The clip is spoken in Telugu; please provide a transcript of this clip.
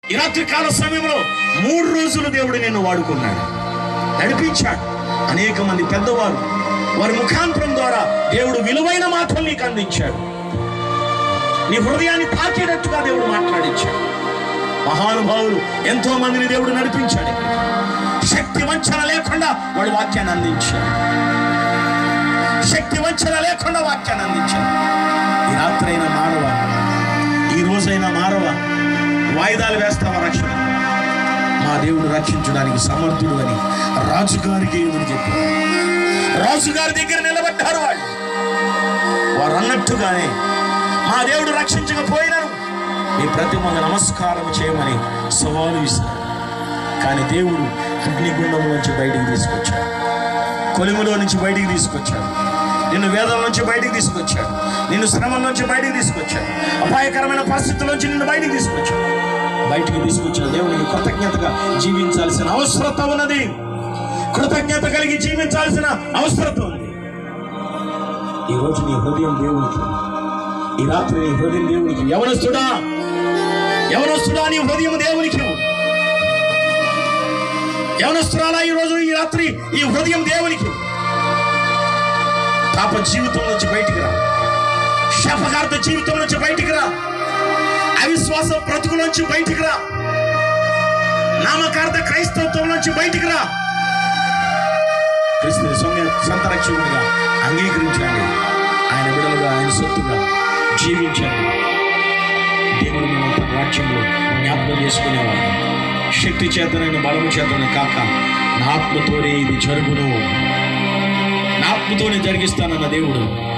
ఈ రాత్రి కాల సమయంలో మూడు రోజులు దేవుడు నిన్ను వాడుకున్నాడు నడిపించాడు అనేక మంది పెద్దవారు వారి ముఖాంతరం ద్వారా దేవుడు విలువైన మాటలు నీకు అందించాడు నీ హృదయాన్ని తాకేటట్టుగా దేవుడు మాట్లాడించాడు మహానుభావులు ఎంతో మందిని దేవుడు నడిపించాడు శక్తి వంచన లేకుండా వాడు వాక్యాన్ని అందించాడు శక్తి వంచన లేకుండా వాక్యాన్ని అందించాడు ఈ రాత్రైనా మానవ ఈ రోజైనా మానవ వాయిదాలు వేస్తావా రక్షణ మా దేవుడు రక్షించడానికి సమర్థుడు అని రాజుగారికి ఎదురు చెప్పారు రాజుగారి దగ్గర నిలబడ్డారు వాళ్ళు వారు అన్నట్టుగానే మా దేవుడు రక్షించకపోయినాను మీ ప్రతి మంది నమస్కారం చేయమని సవాలు ఇస్తారు కానీ దేవుడు అగ్నిగుండం నుంచి బయటికి తీసుకొచ్చాడు కొలిములో నుంచి బయటికి తీసుకొచ్చాడు నిన్ను వేదం నుంచి బయటికి తీసుకొచ్చాడు నిన్ను శ్రమం నుంచి బయటికి తీసుకొచ్చాడు అపాయకరమైన పరిస్థితుల నుంచి నిన్ను బయటికి తీసుకొచ్చాడు బయటికి తీసుకొచ్చిన దేవునికి కృతజ్ఞతగా జీవించాల్సిన అవసరత ఉన్నది కృతజ్ఞత కలిగి జీవించాల్సిన అవసరత ఉంది ఈ రోజు నీ హృదయం దేవునికి ఈ రాత్రి నీ హృదయం దేవునికి ఎవరొస్తుడా ఎవరొస్తుడా నీ హృదయం దేవునికి ఎవరొస్తున్నారా ఈ రోజు ఈ రాత్రి ఈ హృదయం దేవునికి పాప జీవితం నుంచి బయటికి రా శాపకార్థ జీవితం నుంచి బయటికి రా అవిశ్వాస బ్రతుకుల నుంచి బయటికి రా నామకార్థ క్రైస్తవత్వం నుంచి బయటికి రా క్రీస్తు సొంత సొంత రక్షకుడిగా అంగీకరించండి ఆయన బిడలుగా ఆయన సొత్తుగా జీవించండి దేవుడు మిమ్మల్ని తన రాజ్యంలో జ్ఞాపకం చేసుకునేవాడు శక్తి చేతనైన బలము చేతనే కాక నా ఆత్మతోనే ఇది జరుగును నా ఆత్మతోనే జరిగిస్తానన్న దేవుడు